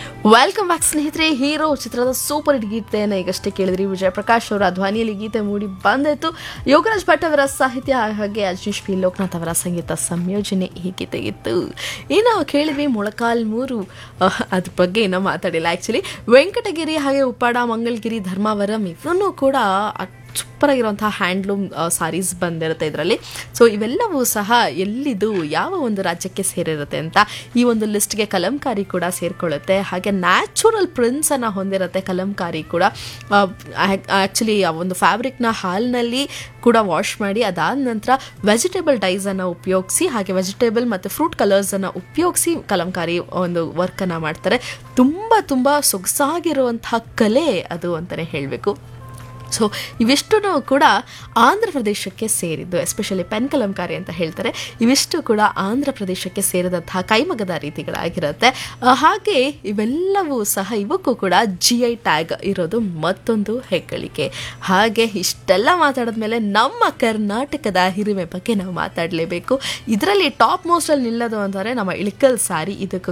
welcome back ಸ್ನೇಹಿತರೆ hero ಚಿತ್ರದ super hit ಗೀತೆಯನ್ನು ಈಗಷ್ಟೇ ಕೇಳಿದ್ರಿ ವಿಜಯ ಪ್ರಕಾಶ್ ಅವರ ಧ್ವನಿಯಲ್ಲಿ ಗೀತೆ ಮೂಡಿ ಬಂದಿತ್ತು ಯೋಗರಾಜ್ ಭಟ್ ಅವರ ಸಾಹಿತ್ಯ ಹಾಗೆ ಅಜನೀಶ್ ಪಿ ಲೋಕನಾಥ್ ಅವರ ಸಂಗೀತ ಸಂಯೋಜನೆ ಈ ಗೀತೆಗಿತ್ತು ಏನು ಕೇಳಿದ್ವಿ ಮೊಳಕಾಲ್ ಮೂರು ಅಹ್, ಅದ್ರ ಬಗ್ಗೆ ಏನೋ ಮಾತಾಡಿಲ್ಲ ಆ್ಯಕ್ಚುಲಿ ವೆಂಕಟಗಿರಿ ಹಾಗೆ ಉಪ್ಪಾಡ ಮಂಗಳಗಿರಿ ಧರ್ಮಾವರಂ ಇವನ್ನೂ ಕೂಡ ಸೂಪರ್ ಆಗಿರುವಂತಹ ಹ್ಯಾಂಡ್ಲೂಮ್ ಸಾರೀಸ್ ಬಂದಿರುತ್ತೆ ಇದರಲ್ಲಿ ಸೊ ಇವೆಲ್ಲವೂ ಸಹ ಎಲ್ಲಿದು ಯಾವ ಒಂದು ರಾಜ್ಯಕ್ಕೆ ಸೇರಿರುತ್ತೆ ಅಂತ ಈ ಒಂದು ಲಿಸ್ಟ್ಗೆ ಕಲಂಕಾರಿ ಕೂಡ ಸೇರ್ಕೊಳ್ಳುತ್ತೆ ಹಾಗೆ ನ್ಯಾಚುರಲ್ ಪ್ರಿಂಟ್ಸನ್ನು ಹೊಂದಿರುತ್ತೆ ಕಲಂಕಾರಿ ಕೂಡ ಆ್ಯಕ್ಚುಲಿ ಆ ಒಂದು ಫ್ಯಾಬ್ರಿಕ್ನ ಹಾಲ್ನಲ್ಲಿ ಕೂಡ ವಾಶ್ ಮಾಡಿ ಅದಾದ ನಂತರ ವೆಜಿಟೇಬಲ್ ಡೈಸನ್ನು ಉಪಯೋಗಿಸಿ ಹಾಗೆ ವೆಜಿಟೇಬಲ್ ಮತ್ತು ಫ್ರೂಟ್ ಕಲರ್ಸನ್ನು ಉಪಯೋಗಿಸಿ ಕಲಂಕಾರಿ ಒಂದು ವರ್ಕನ್ನು ಮಾಡ್ತಾರೆ ತುಂಬ ತುಂಬ ಸೊಗಸಾಗಿರುವಂತಹ ಕಲೆ ಅದು ಅಂತಲೇ ಹೇಳಬೇಕು ಸೊ ಇವಿಷ್ಟು ಕೂಡ ಆಂಧ್ರ ಪ್ರದೇಶಕ್ಕೆ ಸೇರಿದ್ದು ಎಸ್ಪೆಷಲಿ ಪೆನ್ ಕಲಂಕಾರಿ ಅಂತ ಹೇಳ್ತಾರೆ ಇವಿಷ್ಟು ಕೂಡ ಆಂಧ್ರ ಪ್ರದೇಶಕ್ಕೆ ಸೇರಿದಂತಹ ಕೈಮಗದ ರೀತಿಗಳಾಗಿರುತ್ತೆ ಆ, ಹಾಗೆ ಇವೆಲ್ಲವೂ ಸಹ ಇವಕ್ಕೂ ಕೂಡ ಜಿ ಐ ಟ್ಯಾಗ್ ಇರೋದು ಮತ್ತೊಂದು ಹೆಗ್ಗಳಿಕೆ ಹಾಗೆ ಇಷ್ಟೆಲ್ಲ ಮಾತಾಡಿದ್ಮೇಲೆ ನಮ್ಮ ಕರ್ನಾಟಕದ ಹಿರಿಮೆ ಬಗ್ಗೆ ನಾವು ಮಾತಾಡಲೇಬೇಕು ಇದರಲ್ಲಿ ಟಾಪ್ ಮೋಸ್ಟಲ್ಲಿ ನಿಲ್ಲೋದು ಅಂತಾರೆ ನಮ್ಮ ಇಳಿಕಲ್ ಸಾರಿ ಇದಕ್ಕೂ